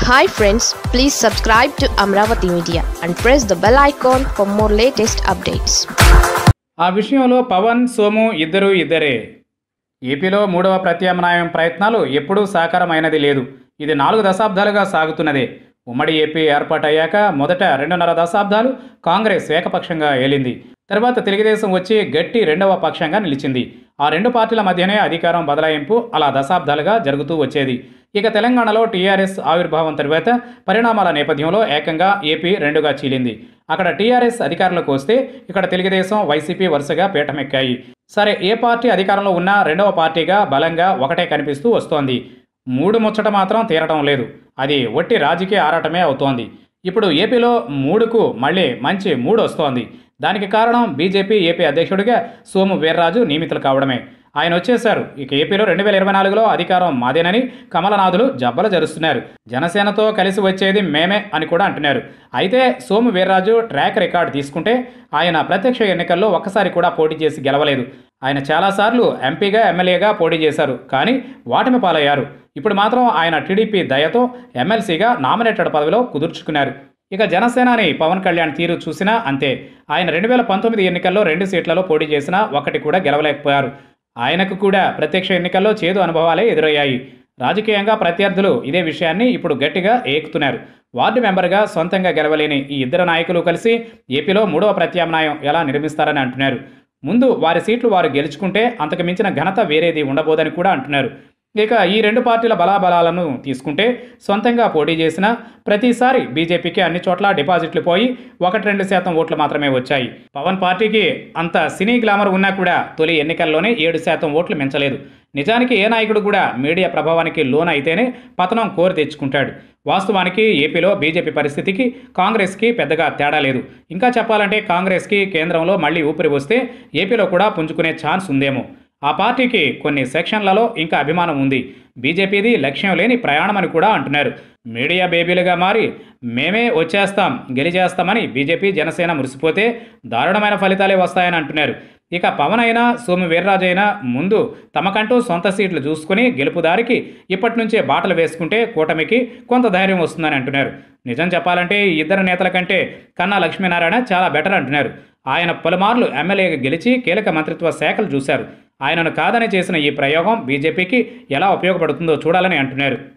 hi friends please subscribe to Amaravati media and press the bell icon for more latest updates ఆ విషయంలో పవన్ సోము ఇద్దరు ఇద్దరే ఏపీలో మూడవ ప్రత్యామ్నాయం ప్రయత్నాలు ఎప్పుడూ సాకారమైనది లేదు ఇది నాలుగు దశాబ్దాలుగా సాగుతున్నదే ఉమ్మడి ఏపీ ఏర్పాటయ్యాక మొదట రెండున్నర దశాబ్దాలు కాంగ్రెస్ ఏకపక్షంగా ఏలింది తర్వాత తెలుగుదేశం వచ్చి గట్టి రెండవ పక్షంగా నిలిచింది ఆ రెండు పార్టీల మధ్యనే అధికారం బదలాయింపు అలా దశాబ్దాలుగా జరుగుతూ వచ్చేది ఇక తెలంగాణలో టీఆర్ఎస్ ఆవిర్భావం తరువాత పరిణామాల నేపథ్యంలో ఏకంగా ఏపీ రెండుగా చీలింది అక్కడ టీఆర్ఎస్ అధికారంలోకి వస్తే ఇక్కడ తెలుగుదేశం వైసీపీ వరుసగా పీఠమెక్కాయి సరే ఏ పార్టీ అధికారంలో ఉన్నా రెండవ పార్టీగా బలంగా ఒకటే కనిపిస్తూ వస్తోంది మూడు ముచ్చట మాత్రం తీరటం లేదు అది ఒట్టి రాజకీయ ఆరాటమే అవుతోంది ఇప్పుడు ఏపీలో మూడుకు మళ్ళీ మంచి మూడు వస్తోంది దానికి కారణం బీజేపీ ఏపీ అధ్యక్షుడిగా సోము వీర్రాజు నియమితులు కావడమే ఆయన వచ్చేశారు ఇక ఏపీలో రెండు వేల ఇరవై నాలుగులో అధికారం మాదేనని కమలనాథులు జబ్బలు జరుస్తున్నారు జనసేనతో కలిసి వచ్చేది మేమే అని కూడా అంటున్నారు అయితే సోము వీర్రాజు ట్రాక్ రికార్డు తీసుకుంటే ఆయన ప్రత్యక్ష ఎన్నికల్లో ఒక్కసారి కూడా పోటీ చేసి గెలవలేదు ఆయన చాలాసార్లు ఎంపీగా ఎమ్మెల్యేగా పోటీ చేశారు కానీ వాటమి పాలయ్యారు ఇప్పుడు మాత్రం ఆయన టీడీపీ దయతో ఎమ్మెల్సీగా నామినేటెడ్ పదవిలో కుదుర్చుకున్నారు ఇక జనసేనాని పవన్ కళ్యాణ్ తీరు చూసినా అంతే ఆయన రెండు వేల పంతొమ్మిది ఎన్నికల్లో రెండు సీట్లలో పోటీ చేసినా ఒకటి కూడా గెలవలేకపోయారు ఆయనకు కూడా ప్రత్యక్ష ఎన్నికల్లో చేదు అనుభవాలే ఎదురయ్యాయి రాజకీయంగా ప్రత్యర్థులు ఇదే విషయాన్ని ఇప్పుడు గట్టిగా ఏకుతున్నారు వార్డు మెంబర్గా సొంతంగా గెలవలేని ఈ ఇద్దరు నాయకులు కలిసి ఏపీలో మూడవ ప్రత్యామ్నాయం ఎలా నిర్మిస్తారని అంటున్నారు ముందు వారి సీట్లు వారు గెలుచుకుంటే అంతకు మించిన ఘనత వేరేది ఉండబోదని కూడా అంటున్నారు ఇక ఈ రెండు పార్టీల బలాబలాలను తీసుకుంటే సొంతంగా పోటీ చేసిన ప్రతిసారి బీజేపీకి అన్ని చోట్ల డిపాజిట్లు పోయి ఒకటి రెండు శాతం ఓట్లు మాత్రమే వచ్చాయి పవన్ పార్టీకి అంత సినీ గ్లామర్ ఉన్నా కూడా తొలి ఎన్నికల్లోనే ఏడు శాతం ఓట్లు మించలేదు నిజానికి ఏ నాయకుడు కూడా మీడియా ప్రభావానికి లోన్ అయితేనే పతనం కోరి తెచ్చుకుంటాడు వాస్తవానికి ఏపీలో బీజేపీ పరిస్థితికి కాంగ్రెస్కి పెద్దగా తేడా లేదు ఇంకా చెప్పాలంటే కాంగ్రెస్కి కేంద్రంలో మళ్ళీ ఊపిరి వస్తే ఏపీలో కూడా పుంజుకునే ఛాన్స్ ఉందేమో ఆ పార్టీకి కొన్ని సెక్షన్లలో ఇంకా అభిమానం ఉంది బీజేపీది లక్ష్యం లేని ప్రయాణం అని కూడా అంటున్నారు మీడియా బేబీలుగా మారి మేమే వచ్చేస్తాం గెలిచేస్తామని బీజేపీ జనసేన మురిసిపోతే దారుణమైన ఫలితాలే వస్తాయని అంటున్నారు ఇక పవన్ అయినా సోము వీర్రాజు అయినా ముందు తమకంటూ సొంత సీట్లు చూసుకుని గెలుపుదారికి ఇప్పటి నుంచే బాటలు వేసుకుంటే కూటమికి కొంత ధైర్యం వస్తుందని అంటున్నారు నిజం చెప్పాలంటే ఈ ఇద్దరు నేతల కంటే కన్నా లక్ష్మీనారాయణ చాలా బెటర్ అంటున్నారు ఆయన పలుమార్లు ఎమ్మెల్యేగా గెలిచి కీలక మంత్రిత్వ శాఖలు చూశారు ఆయనను కాదని చేసిన ఈ ప్రయోగం బీజేపీకి ఎలా ఉపయోగపడుతుందో చూడాలని అంటున్నారు